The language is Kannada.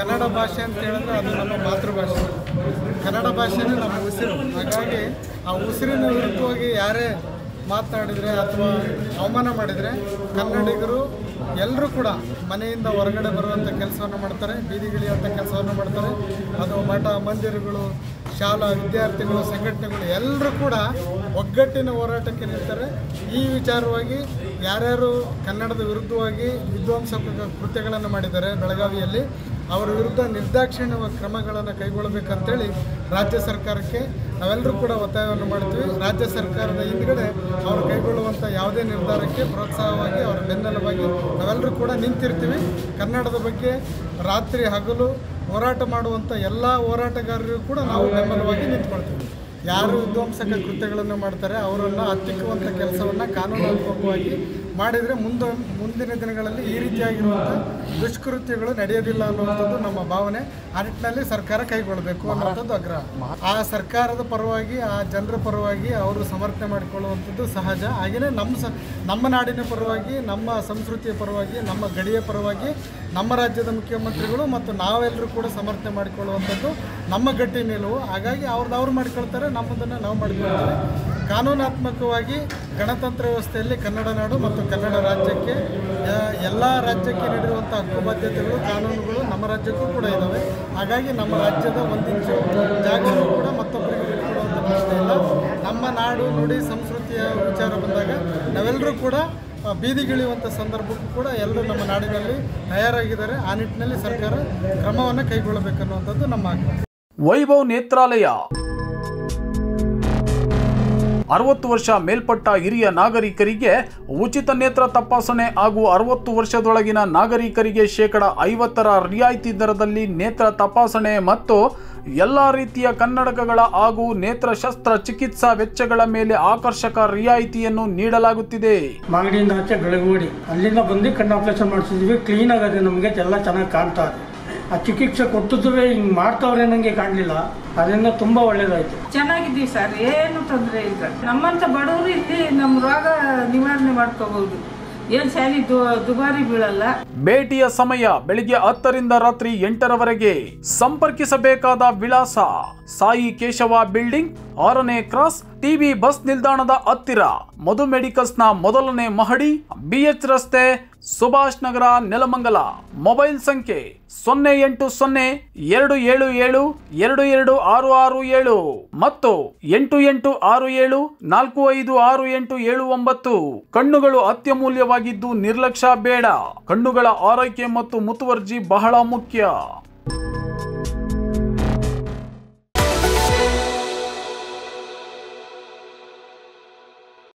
ಕನ್ನಡ ಭಾಷೆ ಅಂತ ಹೇಳಿದ್ರೆ ಅದು ನಮ್ಮ ಮಾತೃಭಾಷೆ ಕನ್ನಡ ಭಾಷೆನೇ ನಮ್ಮ ಉಸಿರು ಹಾಗಾಗಿ ಆ ಉಸಿರಿನ ವಿರುದ್ಧವಾಗಿ ಯಾರೇ ಮಾತನಾಡಿದರೆ ಅಥವಾ ಅವಮಾನ ಮಾಡಿದರೆ ಕನ್ನಡಿಗರು ಎಲ್ಲರೂ ಕೂಡ ಮನೆಯಿಂದ ಹೊರಗಡೆ ಬರುವಂಥ ಕೆಲಸವನ್ನು ಮಾಡ್ತಾರೆ ಬೀದಿಗಿಳಿಯುವಂಥ ಕೆಲಸವನ್ನು ಮಾಡ್ತಾರೆ ಅದು ಮಠ ಮಂದಿರಗಳು ಶಾಲಾ ವಿದ್ಯಾರ್ಥಿಗಳು ಸಂಘಟನೆಗಳು ಎಲ್ಲರೂ ಕೂಡ ಒಗ್ಗಟ್ಟಿನ ಹೋರಾಟಕ್ಕೆ ನಿಲ್ತಾರೆ ಈ ವಿಚಾರವಾಗಿ ಯಾರ್ಯಾರು ಕನ್ನಡದ ವಿರುದ್ಧವಾಗಿ ವಿಧ್ವಂಸ ಕೃತ್ಯಗಳನ್ನು ಮಾಡಿದ್ದಾರೆ ಬೆಳಗಾವಿಯಲ್ಲಿ ಅವರ ವಿರುದ್ಧ ನಿರ್ದಾಕ್ಷಿಣ್ಯ ಕ್ರಮಗಳನ್ನು ಕೈಗೊಳ್ಳಬೇಕಂತೇಳಿ ರಾಜ್ಯ ಸರ್ಕಾರಕ್ಕೆ ನಾವೆಲ್ಲರೂ ಕೂಡ ಒತ್ತಾಯವನ್ನು ಮಾಡ್ತೀವಿ ರಾಜ್ಯ ಸರ್ಕಾರದ ಹಿಂದ್ಗಡೆ ಅವರು ಕೈಗೊಳ್ಳುವಂಥ ಯಾವುದೇ ನಿರ್ಧಾರಕ್ಕೆ ಪ್ರೋತ್ಸಾಹವಾಗಿ ಅವರ ಬೆನ್ನೆಲುಬಾಗಿ ನಾವೆಲ್ಲರೂ ಕೂಡ ನಿಂತಿರ್ತೀವಿ ಕನ್ನಡದ ಬಗ್ಗೆ ರಾತ್ರಿ ಹಗಲು ಹೋರಾಟ ಮಾಡುವಂಥ ಎಲ್ಲ ಹೋರಾಟಗಾರರಿಗೂ ಕೂಡ ನಾವು ಬೆಂಬಲವಾಗಿ ನಿಂತ್ಕೊಳ್ತೀವಿ ಯಾರು ವಿಧ್ವಂಸಕ ಕೃತ್ಯಗಳನ್ನು ಮಾಡ್ತಾರೆ ಅವರನ್ನು ಹತ್ತಿಕ್ಕುವಂಥ ಕೆಲಸವನ್ನು ಕಾನೂನಾತ್ಮಕವಾಗಿ ಮಾಡಿದರೆ ಮುಂದೆ ಮುಂದಿನ ದಿನಗಳಲ್ಲಿ ಈ ರೀತಿಯಾಗಿರುವಂಥ ದುಷ್ಕೃತ್ಯಗಳು ನಡೆಯೋದಿಲ್ಲ ಅನ್ನುವಂಥದ್ದು ನಮ್ಮ ಭಾವನೆ ಆ ನಿಟ್ಟಿನಲ್ಲಿ ಸರ್ಕಾರ ಕೈಗೊಳ್ಳಬೇಕು ಅನ್ನುವಂಥದ್ದು ಆಗ್ರಹ ಆ ಸರ್ಕಾರದ ಪರವಾಗಿ ಆ ಜನರ ಪರವಾಗಿ ಅವರು ಸಮರ್ಥನೆ ಮಾಡಿಕೊಳ್ಳುವಂಥದ್ದು ಸಹಜ ಹಾಗೆಯೇ ನಮ್ಮ ಸ ನಮ್ಮ ನಾಡಿನ ಪರವಾಗಿ ನಮ್ಮ ಸಂಸ್ಕೃತಿಯ ಪರವಾಗಿ ನಮ್ಮ ಗಡಿಯ ಪರವಾಗಿ ನಮ್ಮ ರಾಜ್ಯದ ಮುಖ್ಯಮಂತ್ರಿಗಳು ಮತ್ತು ನಾವೆಲ್ಲರೂ ಕೂಡ ಸಮರ್ಥನೆ ಮಾಡಿಕೊಳ್ಳುವಂಥದ್ದು ನಮ್ಮ ಗಟ್ಟಿ ನಿಲುವು ಹಾಗಾಗಿ ಅವ್ರದ್ದು ಅವ್ರು ಮಾಡ್ಕೊಳ್ತಾರೆ ನಮ್ಮದನ್ನು ನಾವು ಮಾಡ್ಕೊಳ್ತೇವೆ ಕಾನೂನಾತ್ಮಕವಾಗಿ ಗಣತಂತ್ರ ವ್ಯವಸ್ಥೆಯಲ್ಲಿ ಕನ್ನಡ ನಾಡು ಮತ್ತು ಕನ್ನಡ ರಾಜ್ಯಕ್ಕೆ ಎಲ್ಲ ರಾಜ್ಯಕ್ಕೆ ನೀಡಿರುವಂಥ ಹಕ್ಕುಬದ್ಧತೆಗಳು ಕಾನೂನುಗಳು ನಮ್ಮ ರಾಜ್ಯಕ್ಕೂ ಕೂಡ ಇದ್ದಾವೆ ಹಾಗಾಗಿ ನಮ್ಮ ರಾಜ್ಯದ ಒಂದಿಂಚು ಜಾಗವೂ ಕೂಡ ಮತ್ತೊಬ್ಬರಿಗೆ ಬಿಟ್ಟುಕೊಡುವಂಥ ಪ್ರಶ್ನೆ ಇಲ್ಲ ನಮ್ಮ ನಾಡು ನುಡಿ ಸಂಸ್ಕೃತಿಯ ವಿಚಾರ ಬಂದಾಗ ನಾವೆಲ್ಲರೂ ಕೂಡ ಆ, ಬೀದಿಗಿಳಿಯುವಂಥ ಸಂದರ್ಭಕ್ಕೂ ಕೂಡ ಎಲ್ಲರೂ ನಮ್ಮ ನಾಡಿನಲ್ಲಿ ತಯಾರಾಗಿದ್ದಾರೆ ಆ ನಿಟ್ಟಿನಲ್ಲಿ ಸರ್ಕಾರ ಕ್ರಮವನ್ನು ಕೈಗೊಳ್ಳಬೇಕನ್ನುವಂಥದ್ದು ನಮ್ಮ ಆಗ್ರಹ ವೈಭವ್ ನೇತ್ರಾಲಯ ಅರವತ್ತು ವರ್ಷ ಮೇಲ್ಪಟ್ಟ ಹಿರಿಯ ನಾಗರಿಕರಿಗೆ ಉಚಿತ ನೇತ್ರ ತಪಾಸಣೆ ಹಾಗೂ ಅರವತ್ತು ವರ್ಷದೊಳಗಿನ ನಾಗರಿಕರಿಗೆ ಶೇಕಡ ಐವತ್ತರ ರಿಯಾಯಿತಿ ದರದಲ್ಲಿ ನೇತ್ರ ತಪಾಸಣೆ ಮತ್ತು ಎಲ್ಲ ರೀತಿಯ ಕನ್ನಡಕಗಳ ಹಾಗೂ ನೇತ್ರ ಶಸ್ತ್ರ ಚಿಕಿತ್ಸಾ ವೆಚ್ಚಗಳ ಮೇಲೆ ಆಕರ್ಷಕ ರಿಯಾಯಿತಿಯನ್ನು ನೀಡಲಾಗುತ್ತಿದೆ ಮಾಗಡಿಯಿಂದ ಆಚೆ ಬೆಳಗುಡಿ ಅಲ್ಲಿಂದ ಬಂದು ಕಣ್ಣು ಆಪರೇಷನ್ ಮಾಡಿಸಿದ್ವಿ ಕ್ಲೀನ್ ಆಗದೆ ನಮಗೆ ಎಲ್ಲ ಚೆನ್ನಾಗಿ ಕಾಣ್ತಾ ಇದೆ ಆ ಚಿಕಿತ್ಸೆ ಕೊಟ್ಟಿದ್ದುವೆ ಹಿಂಗೆ ಮಾಡ್ತಾವ್ರೆ ನನಗೆ ಕಾಣಲಿಲ್ಲ ಅದರಿಂದ ತುಂಬ ಒಳ್ಳೇದಾಯ್ತು ಚೆನ್ನಾಗಿದ್ದೀವಿ ಸರ್ ಏನು ತೊಂದರೆ ಇಲ್ಲ ನಮ್ಮಂತ ಬಡವರು ಇಲ್ಲಿ ನಮ್ಮ ರೋಗ ನಿವಾರಣೆ ಮಾಡ್ಕೋಬಹುದು ಏನ್ ಸ್ಯಾಲಿ ದು- ದುಬಾರಿ ಬೀಳಲ್ಲ ಭೇಟಿಯ ಸಮಯ ಬೆಳಿಗ್ಗೆ ಹತ್ತರಿಂದ ರಾತ್ರಿ ಎಂಟರವರೆಗೆ ಸಂಪರ್ಕಿಸಬೇಕಾದ ವಿಳಾಸ ಸಾಯಿ ಕೇಶವ ಬಿಲ್ಡಿಂಗ್ ಆರನೇ ಕ್ರಾಸ್ ಟಿವಿ ಬಸ್ ನಿಲ್ದಾಣದ ಹತ್ತಿರ ಮಧು ಮೆಡಿಕಲ್ಸ್ನ ಮೊದಲನೇ ಮಹಡಿ ಬಿಎಚ್ ರಸ್ತೆ ಸುಭಾಷ್ ನಗರ ನೆಲಮಂಗಲ ಮೊಬೈಲ್ ಸಂಖ್ಯೆ ಸೊನ್ನೆ ಎಂಟು ಸೊನ್ನೆ ಎರಡು ಏಳು ಏಳು ಎರಡು ಎರಡು ಆರು ಆರು ಏಳು ಮತ್ತು ಎಂಟು ಎಂಟು ಆರು ಏಳು ನಾಲ್ಕು ಐದು ಆರು ಎಂಟು ಏಳು ಒಂಬತ್ತು ಕಣ್ಣುಗಳು ಅತ್ಯಮೂಲ್ಯವಾಗಿದ್ದು ನಿರ್ಲಕ್ಷ್ಯ ಬೇಡ ಕಣ್ಣುಗಳ ಆರೈಕೆ ಮತ್ತು ಮುತುವರ್ಜಿ ಬಹಳ ಮುಖ್ಯ